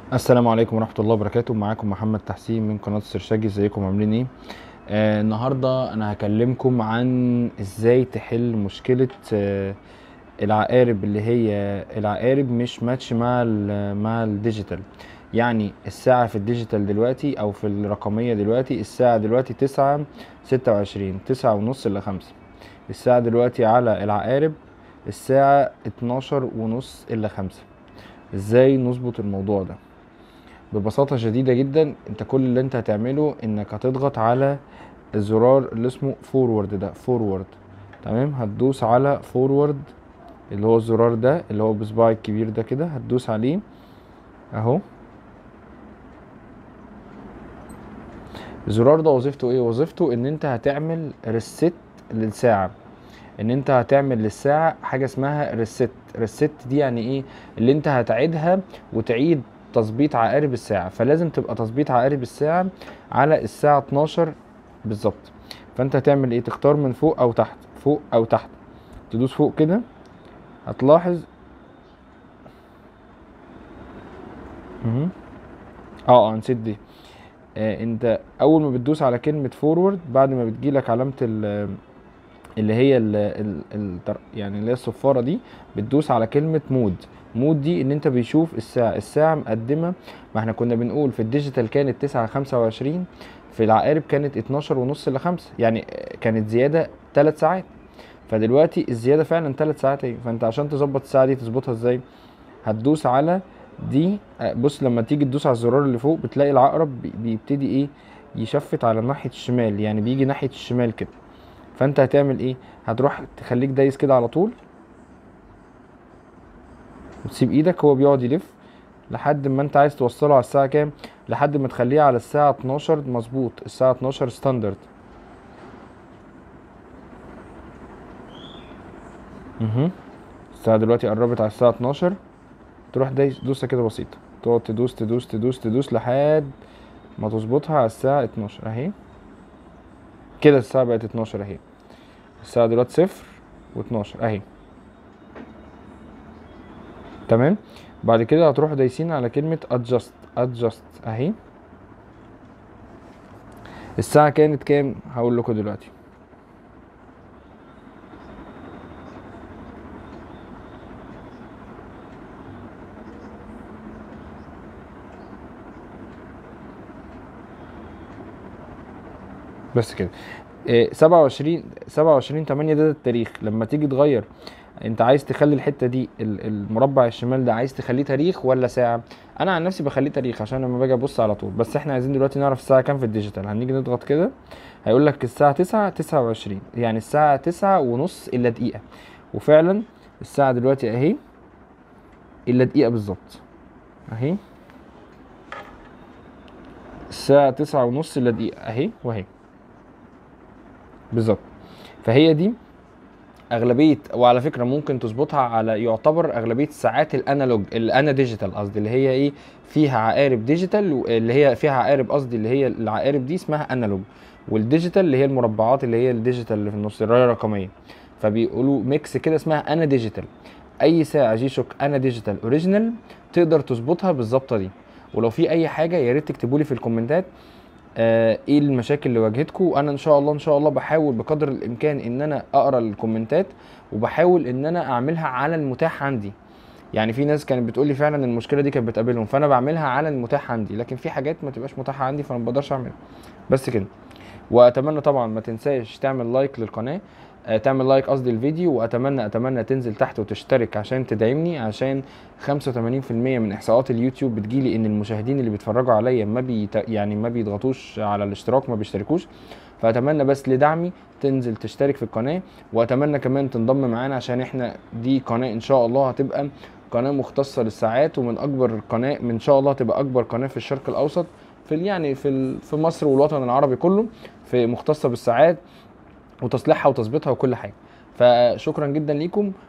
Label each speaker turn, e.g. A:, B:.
A: السلام عليكم ورحمة الله وبركاته معاكم محمد تحسين من قناة السرشاجي ازيكم عاملين ايه آه النهاردة انا هكلمكم عن ازاي تحل مشكلة آه العقارب اللي هي العقارب مش ماتش مع ال مع الديجيتال يعني الساعة في الديجيتال دلوقتي او في الرقمية دلوقتي الساعة دلوقتي تسعة ستة وعشرين تسعة ونص الا خمسة الساعة دلوقتي على العقارب الساعة اتناشر ونص الا خمسة ازاي نظبط الموضوع ده ببساطة شديدة جدا انت كل اللي انت هتعمله انك هتضغط على الزرار اللي اسمه فورورد ده فورورد تمام هتدوس على فورورد اللي هو الزرار ده اللي هو بصباعي الكبير ده كده هتدوس عليه اهو الزرار ده وظيفته ايه وظيفته ان انت هتعمل ريست للساعة ان انت هتعمل للساعة حاجة اسمها ريست ريست دي يعني ايه اللي انت هتعيدها وتعيد تظبيط عقارب الساعة فلازم تبقى تظبيط عقارب الساعة على الساعة 12 بالظبط فانت هتعمل ايه تختار من فوق او تحت فوق او تحت تدوس فوق كده هتلاحظ مهم. اه اه نسيت دي آه انت اول ما بتدوس على كلمة فورورد بعد ما بتجيلك علامة ال اللي هي ال ال ال يعني اللي هي الصفارة دي بتدوس على كلمة مود مود دي ان انت بيشوف الساعة الساعة مقدمة ما احنا كنا بنقول في الديجيتال كانت تسعة خمسة وعشرين في العقارب كانت اتناشر ونص لخمسة يعني كانت زيادة تلات ساعات فدلوقتي الزيادة فعلا تلات ساعات اهي فانت عشان تظبط الساعة دي تظبطها ازاي هتدوس على دي بص لما تيجي تدوس على الزرار اللي فوق بتلاقي العقرب بيبتدي ايه يشفت على ناحية الشمال يعني بيجي ناحية الشمال كده فانت هتعمل ايه هتروح تخليك دايس كده على طول وتسيب ايدك هو بيقعد يلف لحد ما انت عايز توصله على الساعة كام لحد ما تخليه على الساعة 12 مظبوط الساعة 12 ستاندرد اها الساعة دلوقتي قربت على الساعة 12 تروح دايس دوسة كده بسيطة تقعد تدوس تدوس تدوس تدوس لحد ما تظبطها على الساعة 12 اهي كده الساعة بقت 12 اهي الساعة دلوقتي صفر و12 اهي تمام بعد كده هتروح دايسين على كلمة adjust adjust اهي الساعة كانت كام هقول لكم دلوقتي بس كده سبعة وعشرين سبعة وعشرين تمانية ده التاريخ لما تيجي تغير انت عايز تخلي الحته دي المربع الشمال ده عايز تخليه تاريخ ولا ساعه انا عن نفسي بخليه تاريخ عشان لما باجي ابص على طول بس احنا عايزين دلوقتي نعرف الساعه كام في الديجيتال هنيجي نضغط كده هيقول لك الساعه تسعة تسعة وعشرين يعني الساعه تسعة ونص الا دقيقه وفعلا الساعه دلوقتي اهي الا دقيقه بالظبط اهي الساعه تسعة ونص الا دقيقه اهي واهي بالظبط فهي دي اغلبيه وعلى فكره ممكن تظبطها على يعتبر اغلبيه ساعات الانالوج الانا ديجيتال قصدي اللي هي ايه فيها عقارب ديجيتال اللي هي فيها عقارب قصدي اللي هي العقارب دي اسمها انالوج والديجيتال اللي هي المربعات اللي هي الديجيتال اللي في النص الرايه الرقميه فبيقولوا ميكس كده اسمها انا ديجيتال اي ساعه جي شوك انا ديجيتال اوريجينال تقدر تظبطها بالظبطه دي ولو في اي حاجه يا ريت تكتبوا لي في الكومنتات آه ايه المشاكل اللي واجهتكم وانا ان شاء الله ان شاء الله بحاول بقدر الامكان ان انا اقرا الكومنتات وبحاول ان انا اعملها على المتاح عندي يعني في ناس كانت بتقول لي فعلا المشكله دي كانت بتقابلهم فانا بعملها على المتاح عندي لكن في حاجات ما تبقاش متاحه عندي فانا ما بقدرش اعملها بس كده واتمنى طبعا ما تنساش تعمل لايك للقناه تعمل لايك قصدي الفيديو واتمنى اتمنى تنزل تحت وتشترك عشان تدعمني عشان 85% من احصاءات اليوتيوب بتجيلي ان المشاهدين اللي بيتفرجوا عليا ما بيت يعني ما بيضغطوش على الاشتراك ما بيشتركوش فاتمنى بس لدعمي تنزل تشترك في القناه واتمنى كمان تنضم معانا عشان احنا دي قناه ان شاء الله هتبقى قناه مختصه للساعات ومن اكبر قناه من شاء الله هتبقى اكبر قناه في الشرق الاوسط في يعني في في مصر والوطن العربي كله في مختصه بالساعات وتصليحها وتظبيطها وكل حاجه فشكرا جدا ليكم